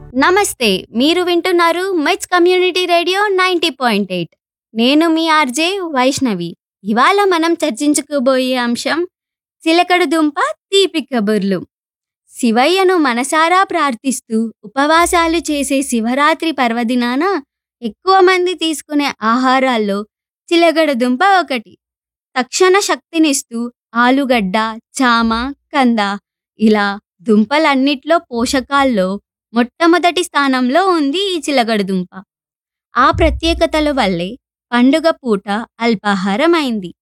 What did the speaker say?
నమస్తే మీరు వింటున్నారు METS community radio ninety point eight నేను మీ ఆర్జే వైష్ణవి ఇవాళ మనం చర్చించుకోబోయే అంశం చిలకడ దుంప తీపి కబుర్లు శివయ్యను మనసారా ప్రార్థిస్తూ ఉపవాసాలు చేసే శివరాత్రి పర్వదినాన ఎక్కువ మంది తీసుకునే ఆహారాల్లో చిలకడ దుంప ఒకటి తక్షణ శక్తినిస్తూ ఆలుగడ్డ చామ కంద ఇలా దుంపలన్నిట్లో పోషకాల్లో మొట్టమొదటి స్థానంలో ఉంది ఈ చిలకడ దుంప ఆ ప్రత్యేకతల వల్లే పండుగ పూట అల్పాహారం అయింది